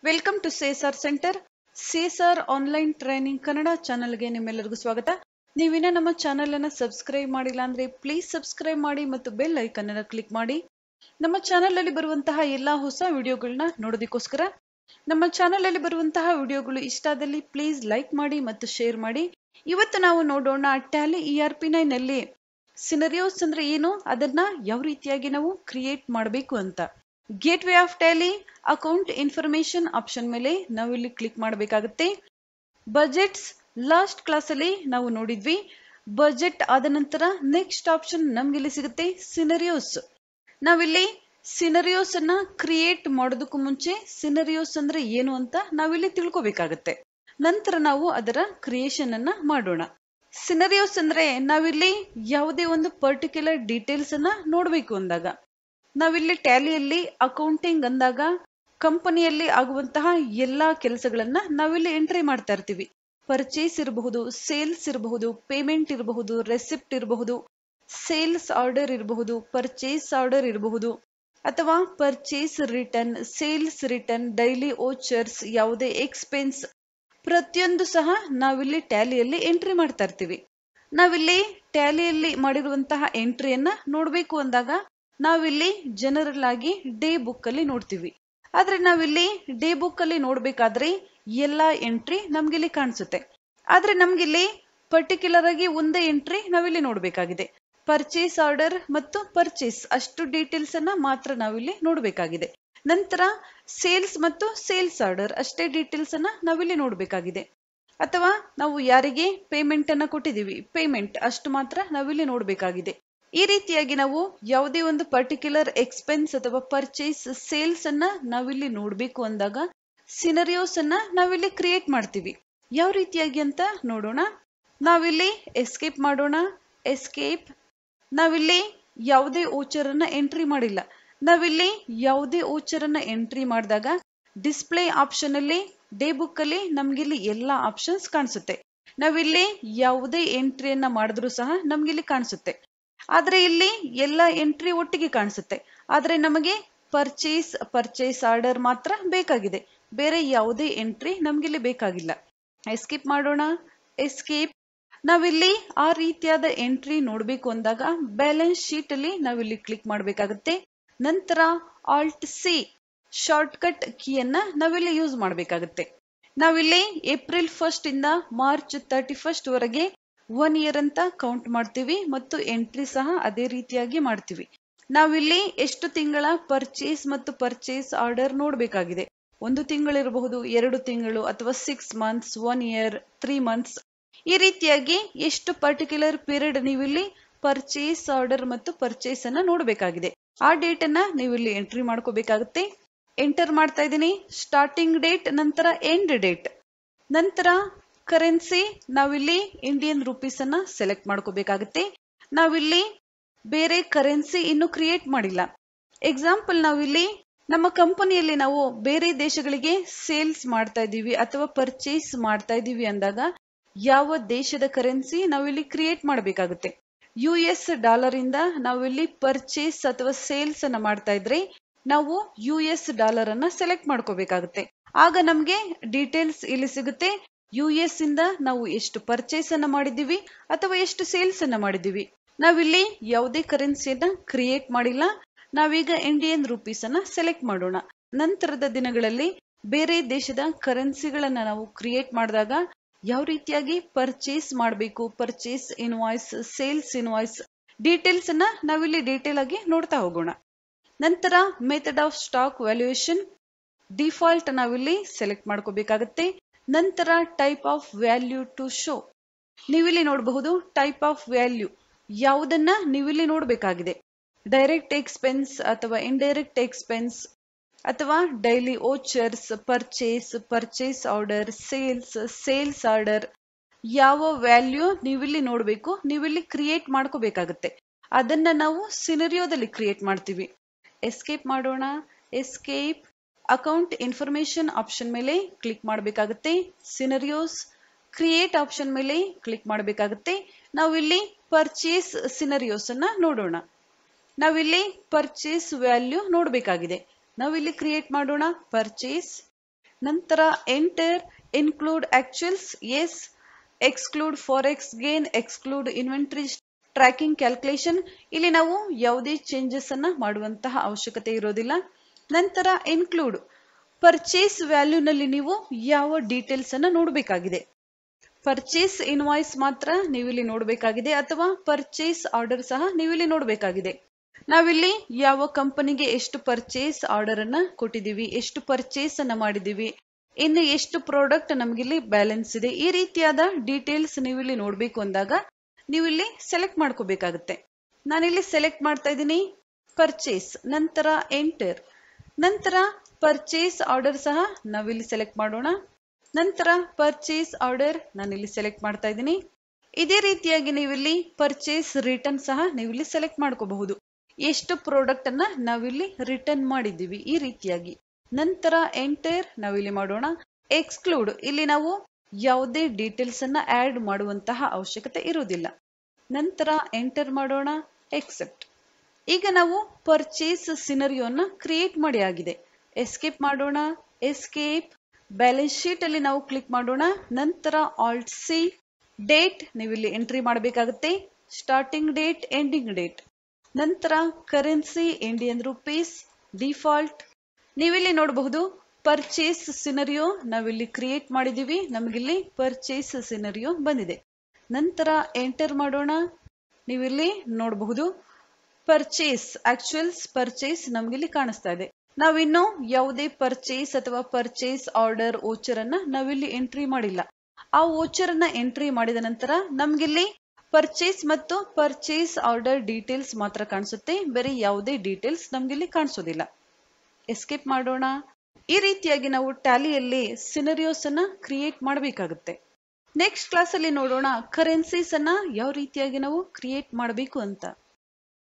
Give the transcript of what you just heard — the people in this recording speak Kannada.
ವೆಲ್ಕಮ್ ಟು ಸೇಸಾರ್ ಸೆಂಟರ್ ಸೇಸಾರ್ ಆನ್ಲೈನ್ ಟ್ರೈನಿಂಗ್ ಕನ್ನಡ ಚಾನಲ್ಗೆ ನಿಮ್ಮೆಲ್ಲರಿಗೂ ಸ್ವಾಗತ ನೀವಿನ್ನ ನಮ್ಮ ಚಾನೆಲ್ ಅನ್ನ ಸಬ್ಸ್ಕ್ರೈಬ್ ಮಾಡಿಲ್ಲ ಅಂದ್ರೆ ಪ್ಲೀಸ್ ಸಬ್ಸ್ಕ್ರೈಬ್ ಮಾಡಿ ಮತ್ತು ಬೆಲ್ ಐಕನ್ ಅನ್ನ ಕ್ಲಿಕ್ ಮಾಡಿ ನಮ್ಮ ಚಾನೆಲ್ ಅಲ್ಲಿ ಬರುವಂತಹ ಎಲ್ಲಾ ಹೊಸ ವಿಡಿಯೋಗಳನ್ನ ನೋಡೋದಕ್ಕೋಸ್ಕರ ನಮ್ಮ ಚಾನೆಲ್ ಅಲ್ಲಿ ಬರುವಂತಹ ವಿಡಿಯೋಗಳು ಇಷ್ಟ ಆದಲ್ಲಿ ಪ್ಲೀಸ್ ಲೈಕ್ ಮಾಡಿ ಮತ್ತು ಶೇರ್ ಮಾಡಿ ಇವತ್ತು ನಾವು ನೋಡೋಣ Tally E R P nine ಅಲ್ಲಿ ಸಿನರಿಯೋಸ್ ಅಂದ್ರೆ ಏನು ಅದನ್ನ ಯಾವ ರೀತಿಯಾಗಿ ನಾವು ಕ್ರಿಯೇಟ್ ಮಾಡಬೇಕು ಅಂತ gateway of Tally account information option ಮೇಲೆ ನಾವು ಇಲ್ಲಿ ಕ್ಲಿಕ್ ಮಾಡಬೇಕಾಗುತ್ತೆ ಬಜೆಟ್ಸ್ ಲಾಸ್ಟ್ ಕ್ಲಾಸ್ ಅಲ್ಲಿ ನಾವು ನೋಡಿದ್ವಿ ಬಜೆಟ್ ಆದ ನಂತರ ನೆಕ್ಸ್ಟ್ ಆಪ್ಷನ್ ನಮ್ಗೆ ಇಲ್ಲಿ ಸಿಗುತ್ತೆ ಸಿನರಿಯೋಸ್ ನಾವಿಲ್ಲಿ ಸಿನರಿಯೋಸ್ ಅನ್ನ ಕ್ರಿಯೇಟ್ ಮಾಡೋದಕ್ಕೂ ಮುಂಚೆ ಸಿನರಿಯೋಸ್ ಅಂದ್ರೆ ಏನು ಅಂತ ನಾವಿಲ್ಲಿ ತಿಳ್ಕೊಬೇಕಾಗತ್ತೆ ನಂತರ ನಾವು ಅದರ ಕ್ರಿಯೇಷನ್ ಅನ್ನ ಮಾಡೋಣ ಸಿನರಿಯೋಸ್ ಅಂದ್ರೆ ನಾವಿಲ್ಲಿ ಯಾವುದೇ ಒಂದು ಪರ್ಟಿಕ್ಯುಲರ್ ಡೀಟೇಲ್ಸ್ ಅನ್ನ ನೋಡ್ಬೇಕು ಅಂದಾಗ ನಾವಿಲ್ಲಿ ಟ್ಯಾಲಿಯಲ್ಲಿ ಅಕೌಂಟಿಂಗ್ ಅಂದಾಗ ಕಂಪನಿಯಲ್ಲಿ ಆಗುವಂತಹ ಎಲ್ಲಾ ಕೆಲಸಗಳನ್ನ ನಾವಿಲ್ಲಿ ಎಂಟ್ರಿ ಮಾಡ್ತಾ ಇರ್ತೀವಿ ಪರ್ಚೇಸ್ ಇರಬಹುದು ಸೇಲ್ಸ್ ಇರಬಹುದು ಪೇಮೆಂಟ್ ಇರಬಹುದು ರೆಸಿಪ್ಟ್ ಇರಬಹುದು ಸೇಲ್ಸ್ ಆರ್ಡರ್ ಇರಬಹುದು ಪರ್ಚೇಸ್ ಆರ್ಡರ್ ಇರಬಹುದು ಅಥವಾ purchase return sales return daily vouchers ಯಾವುದೇ ಎಕ್ಸ್ಪೆನ್ಸ್ ಪ್ರತಿಯೊಂದು ಸಹ ನಾವಿಲ್ಲಿ ಟ್ಯಾಲಿಯಲ್ಲಿ ಎಂಟ್ರಿ ಮಾಡ್ತಾ ಇರ್ತೀವಿ ನಾವಿಲ್ಲಿ ಟ್ಯಾಲಿಯಲ್ಲಿ ಮಾಡಿರುವಂತಹ ಎಂಟ್ರಿಯನ್ನ ನೋಡ್ಬೇಕು ಅಂದಾಗ ನಾವಿಲ್ಲಿ ಜನರಲ್ ಆಗಿ ಡೇ ಬುಕ್ ಅಲ್ಲಿ ನೋಡ್ತೀವಿ ಆದ್ರೆ ನಾವಿಲ್ಲಿ ಡೇ ಬುಕ್ ಅಲ್ಲಿ ನೋಡ್ಬೇಕಾದ್ರೆ ಎಲ್ಲಾ ಎಂಟ್ರಿ ನಮ್ಗಿಲ್ಲಿ ಕಾಣಿಸುತ್ತೆ ಆದ್ರೆ ನಮ್ಗಿಲ್ಲಿ ಪರ್ಟಿಕ್ಯುಲರ್ ಆಗಿ ಒಂದೇ ಎಂಟ್ರಿ ನಾವಿಲ್ಲಿ ನೋಡ್ಬೇಕಾಗಿದೆ ಪರ್ಚೇಸ್ ಆರ್ಡರ್ ಮತ್ತು ಪರ್ಚೇಸ್ ಅಷ್ಟು ಡೀಟೇಲ್ಸ್ ಅನ್ನ ಮಾತ್ರ ನಾವಿಲ್ಲಿ ನೋಡ್ಬೇಕಾಗಿದೆ ನಂತರ ಸೇಲ್ಸ್ ಮತ್ತು ಸೇಲ್ಸ್ ಆರ್ಡರ್ ಅಷ್ಟೇ ಡೀಟೇಲ್ಸ್ ಅನ್ನ ನಾವಿಲ್ಲಿ ನೋಡ್ಬೇಕಾಗಿದೆ ಅಥವಾ ನಾವು ಯಾರಿಗೆ ಪೇಮೆಂಟ್ ಅನ್ನ ಕೊಟ್ಟಿದೀವಿ ಪೇಮೆಂಟ್ ಅಷ್ಟು ಮಾತ್ರ ನಾವಿಲ್ಲಿ ನೋಡ್ಬೇಕಾಗಿದೆ ಈ ರೀತಿಯಾಗಿ ನಾವು ಯಾವುದೇ ಒಂದು ಪರ್ಟಿಕ್ಯುಲರ್ ಎಕ್ಸ್ಪೆನ್ಸ್ ಅಥವಾ ಪರ್ಚೇಸ್ ಸೇಲ್ಸ್ ಅನ್ನ ನಾವಿಲ್ಲಿ ನೋಡ್ಬೇಕು ಅಂದಾಗ ಸಿನರಿಯೋಸ್ ಅನ್ನ ನಾವಿಲ್ಲಿ ಕ್ರಿಯೇಟ್ ಮಾಡ್ತೀವಿ ಯಾವ ರೀತಿಯಾಗಿ ಅಂತ ನೋಡೋಣ ನಾವಿಲ್ಲಿ ಎಸ್ಕೇಪ್ ಮಾಡೋಣ ಎಸ್ಕೇಪ್ ನಾವಿಲ್ಲಿ ಯಾವುದೇ ಓಚರ್ ಅನ್ನ ಎಂಟ್ರಿ ಮಾಡಿಲ್ಲ ನಾವಿಲ್ಲಿ ಯಾವುದೇ ಓಚರ್ ಅನ್ನ ಎಂಟ್ರಿ ಮಾಡಿದಾಗ ಡಿಸ್ಪ್ಲೇ ಆಪ್ಷನ್ ಅಲ್ಲಿ ಡೇ ಬುಕ್ ಅಲ್ಲಿ ನಮ್ಗಿಲ್ಲಿ ಎಲ್ಲಾ ಆಪ್ಷನ್ಸ್ ಕಾಣಿಸುತ್ತೆ ನಾವಿಲ್ಲಿ ಯಾವುದೇ ಎಂಟ್ರಿಯನ್ನ ಮಾಡಿದ್ರು ಸಹ ನಮ್ಗಿಲ್ಲಿ ಕಾಣಿಸುತ್ತೆ ಆದ್ರೆ ಇಲ್ಲಿ ಎಲ್ಲ ಎಂಟ್ರಿ ಒಟ್ಟಿಗೆ ಕಾಣಿಸುತ್ತೆ ಆದ್ರೆ ನಮಗೆ ಪರ್ಚೇಸ್ ಪರ್ಚೇಸ್ ಆರ್ಡರ್ ಮಾತ್ರ ಬೇಕಾಗಿದೆ ಬೇರೆ ಯಾವುದೇ ಎಂಟ್ರಿ ನಮ್ಗಿಲ್ಲಿ ಬೇಕಾಗಿಲ್ಲ ಎಸ್ಕೇಪ್ ಮಾಡೋಣ ಎಸ್ಕೇಪ್ ನಾವಿಲ್ಲಿ ಆ ರೀತಿಯಾದ ಎಂಟ್ರಿ ನೋಡ್ಬೇಕು ಅಂದಾಗ ಬ್ಯಾಲೆನ್ಸ್ ಶೀಟ್ ಅಲ್ಲಿ ನಾವಿಲ್ಲಿ ಕ್ಲಿಕ್ ಮಾಡಬೇಕಾಗುತ್ತೆ ನಂತರ ಆಲ್ಟ್ ಸಿ ಶಾರ್ಟ್ ಕಟ್ ಕೀಯನ್ನ ನಾವಿಲ್ಲಿ ಯೂಸ್ ಮಾಡಬೇಕಾಗುತ್ತೆ ನಾವಿಲ್ಲಿ ಏಪ್ರಿಲ್ ಫಸ್ಟ್ ಇಂದ ಮಾರ್ಚ್ ತರ್ಟಿ ಫಸ್ಟ್ ವರೆಗೆ ಒನ್ ಇಯರ್ ಅಂತ ಕೌಂಟ್ ಮಾಡ್ತೀವಿ ಮತ್ತು ಎಂಟ್ರಿ ಸಹ ಅದೇ ರೀತಿಯಾಗಿ ಮಾಡ್ತೀವಿ ನಾವಿಲ್ಲಿ ಎಷ್ಟು ತಿಂಗಳ ಪರ್ಚೇಸ್ ಮತ್ತು ಪರ್ಚೇಸ್ ಆರ್ಡರ್ ನೋಡ್ಬೇಕಾಗಿದೆ ಒಂದು ತಿಂಗಳಿರಬಹುದು ಎರಡು ತಿಂಗಳು ಅಥವಾ six months one year three months ಈ ರೀತಿಯಾಗಿ ಎಷ್ಟು ಪರ್ಟಿಕ್ಯುಲರ್ ಪೀರಿಯಡ್ ನೀವಿಲ್ಲಿ ಪರ್ಚೇಸ್ ಆರ್ಡರ್ ಮತ್ತು ಪರ್ಚೇಸ್ ಅನ್ನ ನೋಡ್ಬೇಕಾಗಿದೆ ಆ ಡೇಟ್ ಅನ್ನ ನೀವಿಲ್ಲಿ ಎಂಟ್ರಿ ಮಾಡ್ಕೋಬೇಕಾಗುತ್ತೆ ಎಂಟರ್ ಮಾಡ್ತಾ ಇದ್ದೀನಿ ಸ್ಟಾರ್ಟಿಂಗ್ ಡೇಟ್ ನಂತರ ಎಂಡ್ ಡೇಟ್ ನಂತರ ಕರೆನ್ಸಿ ನಾವಿಲ್ಲಿ ಇಂಡಿಯನ್ ರುಪೀಸ್ ಅನ್ನ ಸೆಲೆಕ್ಟ್ ಮಾಡ್ಕೋಬೇಕಾಗುತ್ತೆ ನಾವಿಲ್ಲಿ ಬೇರೆ ಕರೆನ್ಸಿ ಇನ್ನು ಕ್ರಿಯೇಟ್ ಮಾಡಿಲ್ಲ ಎಕ್ಸಾಂಪಲ್ ನಾವಿಲ್ಲಿ ನಮ್ಮ ಕಂಪನಿಯಲ್ಲಿ ನಾವು ಬೇರೆ ದೇಶಗಳಿಗೆ ಸೇಲ್ಸ್ ಮಾಡ್ತಾ ಇದ್ದೀವಿ ಅಥವಾ ಪರ್ಚೇಸ್ ಮಾಡ್ತಾ ಇದ್ದೀವಿ ಅಂದಾಗ ಯಾವ ದೇಶದ ಕರೆನ್ಸಿ ನಾವಿಲ್ಲಿ ಕ್ರಿಯೇಟ್ ಮಾಡಬೇಕಾಗುತ್ತೆ ಯು ಎಸ್ ಡಾಲರ್ ಇಂದ ನಾವಿಲ್ಲಿ ಪರ್ಚೇಸ್ ಅಥವಾ ಸೇಲ್ಸ್ ಅನ್ನ ಮಾಡ್ತಾ ಇದ್ರೆ ನಾವು ಯು ಎಸ್ ಡಾಲರ್ ಅನ್ನ ಸೆಲೆಕ್ಟ್ ಮಾಡ್ಕೋಬೇಕಾಗುತ್ತೆ ಆಗ ನಮ್ಗೆ ಡೀಟೇಲ್ಸ್ ಇಲ್ಲಿ ಸಿಗುತ್ತೆ ಯು ಎಸ್ ಇಂದ ನಾವು ಎಷ್ಟು ಪರ್ಚೇಸ್ ಅನ್ನ ಮಾಡಿದೀವಿ ಅಥವಾ ಎಷ್ಟು ಸೇಲ್ಸ್ ಅನ್ನ ಮಾಡಿದೀವಿ ನಾವಿಲ್ಲಿ ಯಾವುದೇ ಕರೆನ್ಸಿಯನ್ನ ಕ್ರಿಯೇಟ್ ಮಾಡಿಲ್ಲ ನಾವೀಗ ಇಂಡಿಯನ್ ರುಪೀಸ್ ಅನ್ನ ಸೆಲೆಕ್ಟ್ ಮಾಡೋಣ ನಂತರದ ದಿನಗಳಲ್ಲಿ ಬೇರೆ ದೇಶದ ಕರೆನ್ಸಿಗಳನ್ನ ನಾವು ಕ್ರಿಯೇಟ್ ಮಾಡಿದಾಗ ಯಾವ ರೀತಿಯಾಗಿ ಪರ್ಚೇಸ್ ಮಾಡಬೇಕು purchase invoice sales invoice details ಅನ್ನ ನಾವಿಲ್ಲಿ ಡೀಟೇಲ್ ಆಗಿ ನೋಡ್ತಾ ಹೋಗೋಣ ನಂತರ method of stock valuation default ನಾವಿಲ್ಲಿ ಸೆಲೆಕ್ಟ್ ಮಾಡ್ಕೋಬೇಕಾಗತ್ತೆ ನಂತರ type of value to show ನೀವಿಲ್ಲಿ ನೋಡಬಹುದು ಟೈಪ್ ಆಫ್ ವ್ಯಾಲ್ಯೂ ಯಾವುದನ್ನ ನೀವಿಲ್ಲಿ ನೋಡಬೇಕಾಗಿದೆ ಡೈರೆಕ್ಟ್ ಎಕ್ಸ್ಪೆನ್ಸ್ ಅಥವಾ ಇಂಡೈರೆಕ್ಟ್ ಎಕ್ಸ್ಪೆನ್ಸ್ ಅಥವಾ daily vouchers purchase purchase order sales sales order ಯಾವ ವ್ಯಾಲ್ಯೂ ನೀವಿಲ್ಲಿ ನೋಡಬೇಕು ನೀವಿಲ್ಲಿ ಕ್ರಿಯೇಟ್ ಮಾಡ್ಕೋಬೇಕಾಗುತ್ತೆ ಅದನ್ನ ನಾವು ಸಿನರಿಯೋದಲ್ಲಿ ಕ್ರಿಯೇಟ್ ಮಾಡ್ತೀವಿ ಎಸ್ಕೇಪ್ ಮಾಡೋಣ ಎಸ್ಕೇಪ್ ಅಕೌಂಟ್ ಇನ್ಫಾರ್ಮೇಶನ್ ಆಪ್ಷನ್ ಮೇಲೆ ಕ್ಲಿಕ್ ಮಾಡಬೇಕಾಗುತ್ತೆ ಸಿನರಿಯೋಸ್ ಕ್ರಿಯೇಟ್ ಆಪ್ಷನ್ ಮೇಲೆ ಕ್ಲಿಕ್ ಮಾಡಬೇಕಾಗುತ್ತೆ ನಾವಿಲ್ಲಿ ಪರ್ಚೇಸ್ ಸಿನರಿಯೋಸ್ ಅನ್ನ ನೋಡೋಣ ನಾವಿಲ್ಲಿ ಪರ್ಚೇಸ್ ವ್ಯಾಲ್ಯೂ ನೋಡಬೇಕಾಗಿದೆ ನಾವಿಲ್ಲಿ ಕ್ರಿಯೇಟ್ ಮಾಡೋಣ ಪರ್ಚೇಸ್ ನಂತರ enter include actuals S exclude forex gain exclude inventory tracking calculation ಇಲ್ಲಿ ನಾವು ಯಾವುದೇ ಚೇಂಜಸ್ ಅನ್ನ ಮಾಡುವಂತಹ ಅವಶ್ಯಕತೆ ಇರೋದಿಲ್ಲ ನಂತರ ಇನ್ಕ್ಲೂಡ್ ಪರ್ಚೇಸ್ ವ್ಯಾಲ್ಯೂನಲ್ಲಿ ನೀವು ಯಾವ ಡೀಟೇಲ್ಸ್ ಅನ್ನ ನೋಡಬೇಕಾಗಿದೆ ಪರ್ಚೇಸ್ ಇನ್ವಾಯ್ಸ್ ಮಾತ್ರ ನೀವಿಲ್ಲಿ ನೋಡಬೇಕಾಗಿದೆ ಅಥವಾ ಪರ್ಚೇಸ್ ಆರ್ಡರ್ ಸಹ ನೀವಿಲ್ಲಿ ನೋಡಬೇಕಾಗಿದೆ ನಾವಿಲ್ಲಿ ಯಾವ ಕಂಪನಿಗೆ ಎಷ್ಟು ಪರ್ಚೇಸ್ ಆರ್ಡರ್ ಅನ್ನ ಕೊಟ್ಟಿದ್ದೀವಿ ಎಷ್ಟು ಪರ್ಚೇಸ್ ಅನ್ನ ಮಾಡಿದೀವಿ ಇನ್ನು ಎಷ್ಟು ಪ್ರಾಡಕ್ಟ್ ನಮಗಿಲ್ಲಿ ಬ್ಯಾಲೆನ್ಸ್ ಇದೆ ಈ ರೀತಿಯಾದ ಡೀಟೇಲ್ಸ್ ನೀವಿಲ್ಲಿ ನೋಡಬೇಕು ಅಂದಾಗ ನೀವಿಲ್ಲಿ ಸೆಲೆಕ್ಟ್ ಮಾಡ್ಕೋಬೇಕಾಗುತ್ತೆ ನಾನಿಲ್ಲಿ ಸೆಲೆಕ್ಟ್ ಮಾಡ್ತಾ ಇದ್ದೀನಿ ಪರ್ಚೇಸ್ ನಂತರ ಎಂಟರ್ ನಂತರ ಪರ್ಚೇಸ್ ಆರ್ಡರ್ ಸಹ ನಾವಿಲ್ಲಿ ಸೆಲೆಕ್ಟ್ ಮಾಡೋಣ ನಂತರ ಪರ್ಚೇಸ್ ಆರ್ಡರ್ ನಾನಿಲ್ಲಿ ಸೆಲೆಕ್ಟ್ ಮಾಡ್ತಾ ಇದ್ದೀನಿ ಇದೇ ರೀತಿಯಾಗಿ ನೀವಿಲ್ಲಿ ಪರ್ಚೇಸ್ ರಿಟರ್ನ್ ಸಹ ನೀವಿಲ್ಲಿ ಸೆಲೆಕ್ಟ್ ಮಾಡ್ಕೋಬಹುದು ಎಷ್ಟು ಪ್ರಾಡಕ್ಟ್ ಅನ್ನ ನಾವಿಲ್ಲಿ ರಿಟರ್ನ್ ಮಾಡಿದ್ದೀವಿ ಈ ರೀತಿಯಾಗಿ ನಂತರ ಎಂಟರ್ ನಾವಿಲ್ಲಿ ಮಾಡೋಣ ಎಕ್ಸ್ಕ್ಲೂಡ್ ಇಲ್ಲಿ ನಾವು ಯಾವುದೇ ಡೀಟೇಲ್ಸ್ ಅನ್ನ ಆಡ್ ಮಾಡುವಂತಹ ಅವಶ್ಯಕತೆ ಇರುವುದಿಲ್ಲ ನಂತರ ಎಂಟರ್ ಮಾಡೋಣ ಎಕ್ಸೆಪ್ಟ್ ಈಗ ನಾವು ಪರ್ಚೇಸ್ ಸಿನರಿಯೋನ ಕ್ರಿಯೇಟ್ ಮಾಡಿ ಆಗಿದೆ ಎಸ್ಕೇಪ್ ಮಾಡೋಣ ಎಸ್ಕೇಪ್ ಬ್ಯಾಲೆನ್ಸ್ ಶೀಟ್ ಅಲ್ಲಿ ನಾವು ಕ್ಲಿಕ್ ಮಾಡೋಣ ನಂತರ ಆಲ್ಟ್ ಸಿ ಡೇಟ್ ನೀವಿಲ್ಲಿ ಎಂಟ್ರಿ ಮಾಡಬೇಕಾಗುತ್ತೆ ಸ್ಟಾರ್ಟಿಂಗ್ ಡೇಟ್ ಎಂಡಿಂಗ್ ಡೇಟ್ ನಂತರ ಕರೆನ್ಸಿ ಇಂಡಿಯನ್ ರುಪೀಸ್ ಡಿಫಾಲ್ಟ್ ನೀವಿಲ್ಲಿ ನೋಡಬಹುದು ಪರ್ಚೇಸ್ ಸಿನರಿಯೋ ನಾವಿಲ್ಲಿ ಕ್ರಿಯೇಟ್ ಮಾಡಿದೀವಿ ನಮಗಿಲ್ಲಿ ಪರ್ಚೇಸ್ ಸಿನರಿಯೋ ಬಂದಿದೆ ನಂತರ ಎಂಟರ್ ಮಾಡೋಣ ನೀವಿಲ್ಲಿ ನೋಡಬಹುದು ಪರ್ಚೇಸ್ ಆಕ್ಚುಯಲ್ಸ್ ಪರ್ಚೇಸ್ ನಮಗಿಲ್ಲಿ ಕಾಣಿಸ್ತಾ ಇದೆ ನಾವಿನ್ನು ಯಾವುದೇ ಪರ್ಚೇಸ್ ಅಥವಾ ಪರ್ಚೇಸ್ ಆರ್ಡರ್ ಓಚರ್ ಅನ್ನ ನಾವಿಲ್ಲಿ ಎಂಟ್ರಿ ಮಾಡಿಲ್ಲ ಆ ಓಚರ್ ಅನ್ನ ಎಂಟ್ರಿ ಮಾಡಿದ ನಂತರ ನಮ್ಗಿಲ್ಲಿ ಪರ್ಚೇಸ್ ಮತ್ತು ಪರ್ಚೇಸ್ ಆರ್ಡರ್ ಡೀಟೇಲ್ಸ್ ಮಾತ್ರ ಕಾಣಿಸುತ್ತೆ ಬೇರೆ ಯಾವುದೇ ಡೀಟೇಲ್ಸ್ ನಮ್ಗಿಲ್ಲಿ ಕಾಣಿಸೋದಿಲ್ಲ ಎಸ್ಕೇಪ್ ಮಾಡೋಣ ಈ ರೀತಿಯಾಗಿ ನಾವು ಟ್ಯಾಲಿಯಲ್ಲಿ ಸಿನರಿಯೋಸ್ ಅನ್ನ ಕ್ರಿಯೇಟ್ ಮಾಡಬೇಕಾಗುತ್ತೆ ನೆಕ್ಸ್ಟ್ ಕ್ಲಾಸ್ ಅಲ್ಲಿ ನೋಡೋಣ ಕರೆನ್ಸೀಸ್ ಅನ್ನ ಯಾವ ರೀತಿಯಾಗಿ ನಾವು ಕ್ರಿಯೇಟ್ ಮಾಡಬೇಕು ಅಂತ